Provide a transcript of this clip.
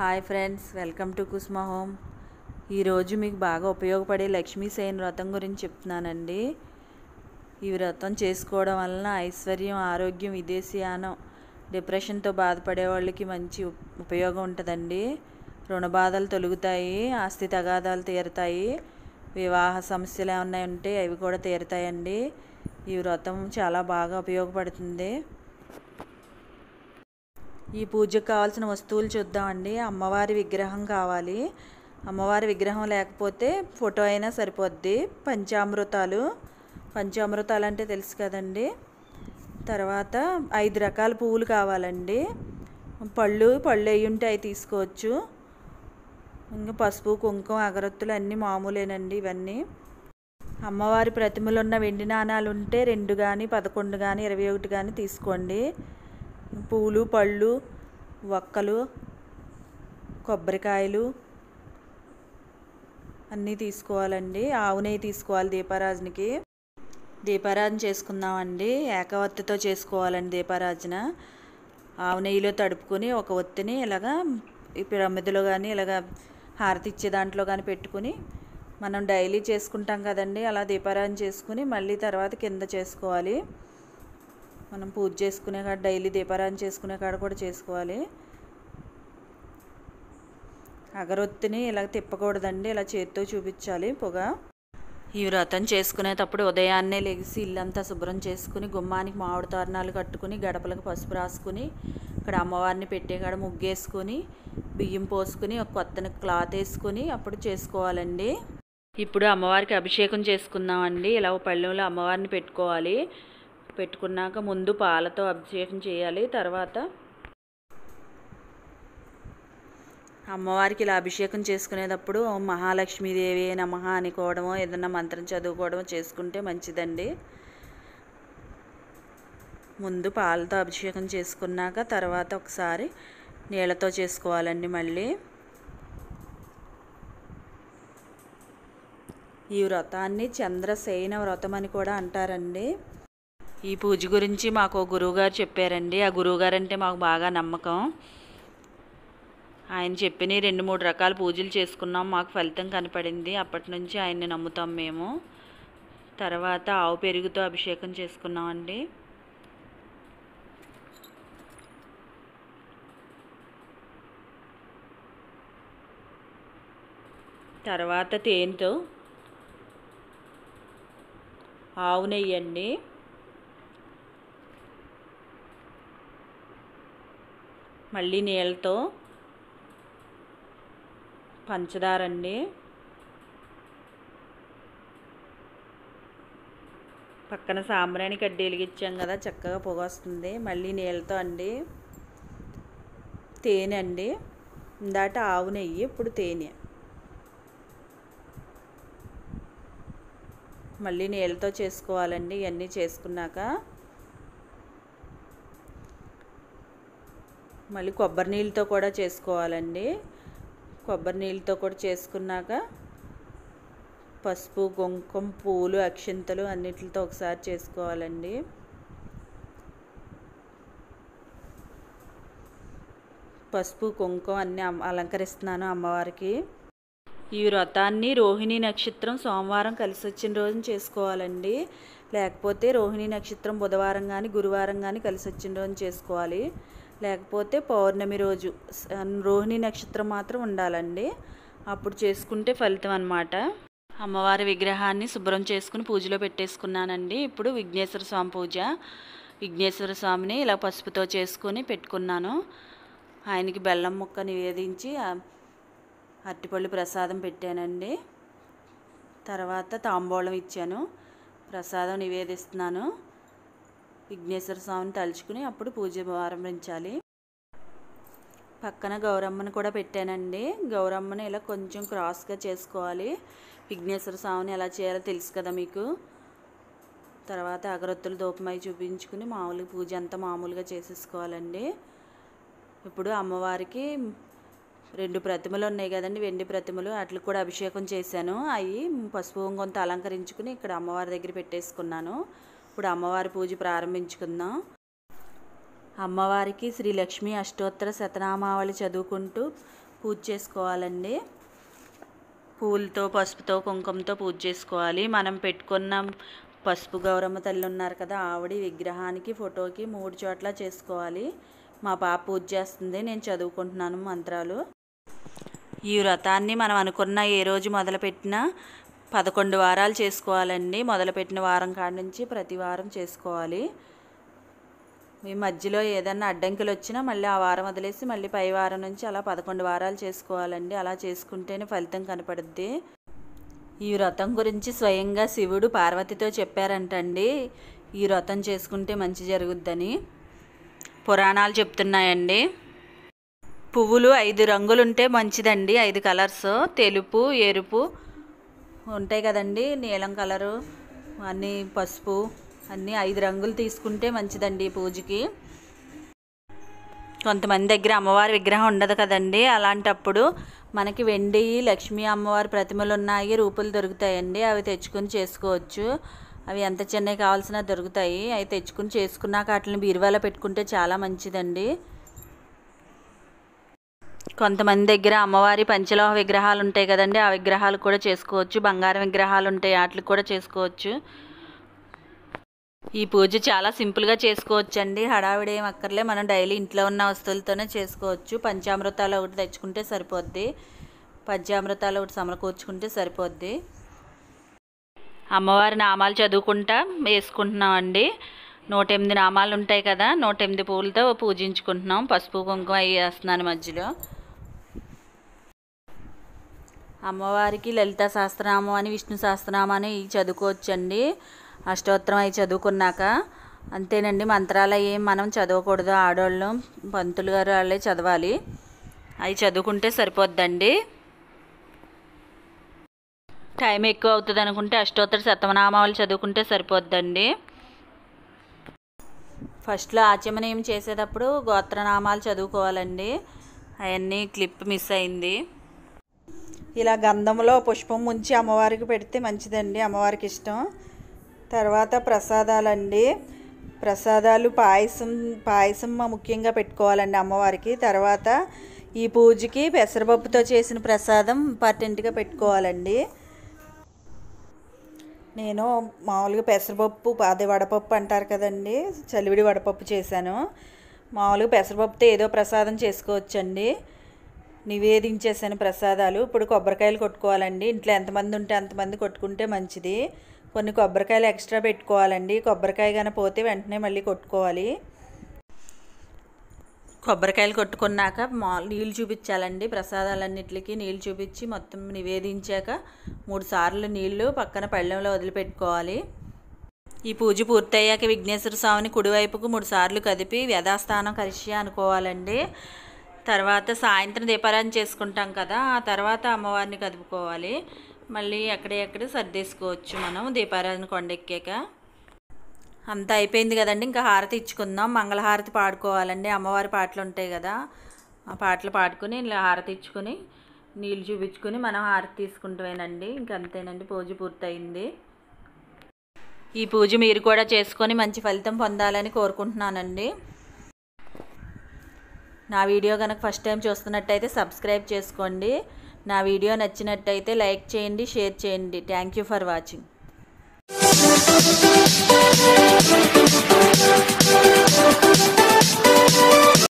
hi friends welcome to Kusma home ఈరోజు మీకు బాగా ఉపయోగపడే లక్ష్మీ సేన్ వ్రతం గురించి చెప్తున్నానండి ఈ వ్రతం చేసుకోవడం వలన ఐశ్వర్యం ఆరోగ్యం విదేశీయానం డిప్రెషన్తో బాధపడే వాళ్ళకి మంచి ఉప్- ఉపయోగం ఉంటుందండి రుణ బాధలు తొలుగుతాయి ఆస్తి తగాదాలు తీరుతాయి వివాహ సమస్యలు ఏమన్నా ఉంటే అవి కూడా తీరుతాయండి ఈ వ్రతం చాలా బాగా ఉపయోగపడుతుంది ఈ పూజకు కావాల్సిన వస్తువులు చూద్దామండి అమ్మవారి విగ్రహం కావాలి అమ్మవారి విగ్రహం లేకపోతే ఫోటో అయినా సరిపోద్ది పంచామృతాలు పంచామృతాలు అంటే తెలుసు కదండి తర్వాత ఐదు రకాల పువ్వులు కావాలండి పళ్ళు పళ్ళు అయి ఉంటే అవి తీసుకోవచ్చు ఇంకా పసుపు కుంకుమ అగరత్తులు అన్నీ మామూలేనండి ఇవన్నీ అమ్మవారి ప్రతిమలు ఉన్న వెండి నాణాలు ఉంటే రెండు కానీ పదకొండు కానీ ఇరవై ఒకటి కానీ తీసుకోండి పూలు పళ్ళు వక్కలు కొబ్బరికాయలు అన్నీ తీసుకోవాలండి ఆవు నెయ్యి తీసుకోవాలి దీపారాజనకి దీపారాధన చేసుకుందామండి ఏకవత్తితో చేసుకోవాలండి దీపారాధన ఆవు నెయ్యిలో తడుపుకొని ఒక ఒత్తిని ఇలాగా ఈ పిరమిదలో కానీ ఇలాగా హారతి ఇచ్చే దాంట్లో కానీ పెట్టుకుని మనం డైలీ చేసుకుంటాం కదండి అలా దీపారాధన చేసుకుని మళ్ళీ తర్వాత కింద చేసుకోవాలి మనం పూజ చేసుకునే కాడ డైలీ దీపారాధన చేసుకునే కాడ కూడా చేసుకోవాలి అగరొత్తిని ఇలా తిప్పకూడదండి ఇలా చేతితో చూపించాలి పొగ ఈ వ్రతం చేసుకునేటప్పుడు ఉదయాన్నే లెగిసి ఇల్లంతా శుభ్రం చేసుకుని గుమ్మానికి మామిడి తోరణాలు కట్టుకుని గడపలకు పసుపు రాసుకుని ఇక్కడ అమ్మవారిని పెట్టే కాడ ముగ్గేసుకొని బియ్యం పోసుకుని ఒక కొత్త క్లాత్ వేసుకుని అప్పుడు చేసుకోవాలండి ఇప్పుడు అమ్మవారికి అభిషేకం చేసుకుందామండి ఇలా ఒక పళ్ళెంలో అమ్మవారిని పెట్టుకోవాలి పెట్టుకున్నాక ముందు పాలతో అభిషేకం చేయాలి తర్వాత అమ్మవారికి ఇలా అభిషేకం చేసుకునేటప్పుడు ఓం మహాలక్ష్మీదేవి నమః అనుకోవడమో ఏదైనా మంత్రం చదువుకోవడమో చేసుకుంటే మంచిదండి ముందు పాలతో అభిషేకం చేసుకున్నాక తర్వాత ఒకసారి నీళ్ళతో చేసుకోవాలండి మళ్ళీ ఈ వ్రతాన్ని చంద్రసేన వ్రతం అని కూడా అంటారండి ఈ పూజ గురించి మాకు ఓ గురువుగారు చెప్పారండి ఆ గురువుగారు అంటే మాకు బాగా నమ్మకం ఆయన చెప్పిన రెండు మూడు రకాల పూజలు చేసుకున్నాం మాకు ఫలితం కనపడింది అప్పటి నుంచి ఆయన్ని నమ్ముతాం మేము తర్వాత ఆవు పెరుగుతో అభిషేకం చేసుకున్నామండి తర్వాత తేనెతో ఆవు నెయ్యి అండి మళ్ళీ నీళ్ళతో పంచదార అండి పక్కన సాంబ్రాణి కడ్డీ వెలిగించాం కదా చక్కగా పొగ వస్తుంది మళ్ళీ నీళ్ళతో అండి తేనె అండి ఇందాట ఆవు నెయ్యి ఇప్పుడు తేనె మళ్ళీ నీళ్ళతో చేసుకోవాలండి ఇవన్నీ చేసుకున్నాక మళ్ళీ కొబ్బరి నీళ్ళతో కూడా చేసుకోవాలండి కొబ్బరి నీళ్ళతో కూడా చేసుకున్నాక పసుపు కుంకుమ పూలు అక్షింతలు అన్నిటితో ఒకసారి చేసుకోవాలండి పసుపు కుంకుమ అన్నీ అమ్- అలంకరిస్తున్నాను అమ్మవారికి ఈ వ్రతాన్ని రోహిణి నక్షత్రం సోమవారం కలిసి వచ్చిన రోజున చేసుకోవాలండి లేకపోతే రోహిణి నక్షత్రం బుధవారం కానీ గురువారం కానీ కలిసి వచ్చిన రోజున చేసుకోవాలి లేకపోతే పౌర్ణమి రోజు స- రోహిణి నక్షత్రం మాత్రం ఉండాలండి అప్పుడు చేసుకుంటే ఫలితం అన్నమాట అమ్మవారి విగ్రహాన్ని శుభ్రం చేసుకుని పూజలో పెట్టేసుకున్నానండి ఇప్పుడు విఘ్నేశ్వర స్వామి పూజ విఘ్నేశ్వర స్వామిని ఇలా పసుపుతో చేసుకొని పెట్టుకున్నాను ఆయనకి బెల్లం ముక్క నివేదించి ఆ అరటిపళ్ళు ప్రసాదం పెట్టానండి తర్వాత తాంబూలం ఇచ్చాను ప్రసాదం నివేదిస్తున్నాను విఘ్నేశ్వర స్వామిని తలుచుకుని అప్పుడు పూజ ప్రారంభించాలి పక్కన గౌరమ్మని కూడా పెట్టానండి గౌరమ్మని ఇలా కొంచెం క్రాస్గా చేసుకోవాలి విఘ్నేశ్వర స్వామిని ఎలా చేయాలో తెలుసు కదా మీకు తర్వాత అగరొత్తులు దూపమై చూపించుకుని మామూలుగా పూజ అంతా మామూలుగా చేసేసుకోవాలండి ఇప్పుడు అమ్మవారికి రెండు ప్రతిమలు ఉన్నాయి కదండి వెండి ప్రతిమలు వాటికి కూడా అభిషేకం చేశాను అవి పసుపు కుంకుమతో అలంకరించుకుని ఇక్కడ అమ్మవారి దగ్గర పెట్టేసుకున్నాను ఇప్పుడు అమ్మవారి పూజ ప్రారంభించుకుందాం అమ్మవారికి శ్రీ లక్ష్మీ అష్టోత్తర శతనామావళి చదువుకుంటూ పూజ చేసుకోవాలండి పూలతో పసుపుతో కుంకుమతో పూజ చేసుకోవాలి మనం పెట్టుకున్న పసుపు గౌరమ్మ తల్లి ఉన్నారు కదా ఆవిడ విగ్రహానికి ఫోటోకి మూడు చోట్ల చేసుకోవాలి మా పాప పూజ చేస్తుంది నేను చదువుకుంటున్నాను మంత్రాలు ఈ వ్రతాన్ని మనం అనుకున్న ఏ రోజు మొదలుపెట్టినా పదకొండు వారాలు చేసుకోవాలండి మొదలుపెట్టిన వారం కాడ నుంచి ప్రతి వారం చేసుకోవాలి మీ మధ్యలో ఏదన్నా అడ్డంకులు వచ్చినా మళ్ళీ ఆ వారం వదిలేసి మళ్ళీ పై వారం నుంచి అలా పదకొండు వారాలు చేసుకోవాలండి అలా చేసుకుంటేనే ఫలితం కనపడుద్ది ఈ వ్రతం గురించి స్వయంగా శివుడు పార్వతితో చెప్పారంటండి ఈ వ్రతం చేసుకుంటే మంచి జరుగుద్దని పురాణాలు చెప్తున్నాయండి పువ్వులు ఐదు రంగులుంటే మంచిదండి ఐదు కలర్స్ తెలుపు ఎరుపు ఉంటాయి కదండి నీలం కలరు అన్నీ పసుపు అన్నీ ఐదు రంగులు తీసుకుంటే మంచిదండి ఈ పూజకి కొంతమంది దగ్గర అమ్మవారి విగ్రహం ఉండదు కదండి అలాంటప్పుడు మనకి వెండి లక్ష్మీ అమ్మవారి ప్రతిమలు ఉన్నాయి రూపులు దొరుకుతాయండి అవి తెచ్చుకొని చేసుకోవచ్చు అవి ఎంత చిన్నవి కావాల్సిన దొరుకుతాయి అవి తెచ్చుకుని చేసుకున్నాక వాటిని బీరువాలో పెట్టుకుంటే చాలా మంచిదండి కొంతమంది దగ్గర అమ్మవారి పంచలోహ విగ్రహాలు ఉంటాయి కదండి ఆ విగ్రహాలు కూడా చేసుకోవచ్చు బంగారం విగ్రహాలు ఉంటాయి వాటికి కూడా చేసుకోవచ్చు ఈ పూజ చాలా సింపుల్గా చేసుకోవచ్చు అండి హడావిడి ఏం అక్కర్లే మనం డైలీ ఇంట్లో ఉన్న వస్తువులతోనే చేసుకోవచ్చు పంచామృతాలు ఒకటి తెచ్చుకుంటే సరిపోద్ది పంచామృతాలు ఒకటి సమకూర్చుకుంటే సరిపోద్ది అమ్మవారి నామాలు చదువుకుంటా వేసుకుంటున్నాం అండి నూట ఎనిమిది నామాలు ఉంటాయి కదా నూట ఎనిమిది పూలతో పూజించుకుంటున్నాం పసుపు కుంకుమ అవి వేస్తున్నాను మధ్యలో అమ్మవారికి లలిత సహస్రనామం అని విష్ణు సహస్రనామం అని ఇవి చదువుకోవచ్చండి అష్టోత్తరం అవి చదువుకున్నాక అంతేనండి మంత్రాలు అవి ఏం మనం చదవకూడదు ఆడవాళ్ళు పంతులు గారు వాళ్ళే చదవాలి అవి చదువుకుంటే సరిపోద్దండి టైం ఎక్కువ అవుతుంది అనుకుంటే అష్టోత్తర శతమనామాలు చదువుకుంటే సరిపోద్దండి ఫస్ట్లో ఆచమనీయం చేసేటప్పుడు గోత్రనామాలు చదువుకోవాలండి అవన్నీ క్లిప్ మిస్ అయింది ఇలా గంధంలో పుష్పం ముంచి అమ్మవారికి పెడితే మంచిదండి అమ్మవారికి ఇష్టం తర్వాత ప్రసాదాలండి ప్రసాదాలు పాయసం పాయసం ముఖ్యంగా పెట్టుకోవాలండి అమ్మవారికి తర్వాత ఈ పూజకి పెసరపప్పుతో చేసిన ప్రసాదం ఇంపార్టెంట్గా పెట్టుకోవాలండి నేను మామూలుగా పెసరపప్పు అదే వడపప్పు అంటారు కదండి చలివిడి వడపప్పు చేశాను మామూలుగా పెసరపప్పుతో ఏదో ప్రసాదం చేసుకోవచ్చండి నివేదించేసాను ప్రసాదాలు ఇప్పుడు కొబ్బరికాయలు కొట్టుకోవాలండి ఇంట్లో ఎంతమంది ఉంటే అంతమంది కొట్టుకుంటే మంచిది కొన్ని కొబ్బరికాయలు ఎక్స్ట్రా పెట్టుకోవాలండి కొబ్బరికాయ కానీ పోతే వెంటనే మళ్ళీ కొట్టుకోవాలి కొబ్బరికాయలు కొట్టుకున్నాక మా నీళ్ళు చూపించాలండి ప్రసాదాలన్నిటికీ నీళ్ళు చూపించి మొత్తం నివేదించాక మూడు సార్లు నీళ్లు పక్కన పళ్ళెంలో వదిలిపెట్టుకోవాలి ఈ పూజ పూర్తయ్యాక విఘ్నేశ్వర స్వామిని కుడివైపుకు మూడు సార్లు కదిపి వ్యధాస్థానం కరిష్య అనుకోవాలండి తర్వాత సాయంత్రం దీపారాధన చేసుకుంటాం కదా ఆ తర్వాత అమ్మవారిని కదుపుకోవాలి మళ్ళీ ఎక్కడెక్కడ సర్దేసుకోవచ్చు మనం దీపారాధన కొండెక్కాక అంతా అయిపోయింది కదండి ఇంకా హారతి ఇచ్చుకుందాం మంగళహారతి పాడుకోవాలండి అమ్మవారి పాటలు ఉంటాయి కదా ఆ పాటలు పాడుకుని ఇలా హారతి ఇచ్చుకొని నీళ్ళు చూపించుకొని మనం హారతి తీసుకుంటామేనండి ఇంకా అంతేనండి పూజ పూర్తయింది ఈ పూజ మీరు కూడా చేసుకొని మంచి ఫలితం పొందాలని కోరుకుంటున్నానండి నా వీడియో కనుక ఫస్ట్ టైం చూస్తున్నట్టయితే సబ్స్క్రైబ్ చేసుకోండి నా వీడియో నచ్చినట్టయితే లైక్ చేయండి షేర్ చేయండి థ్యాంక్ యూ ఫర్ వాచింగ్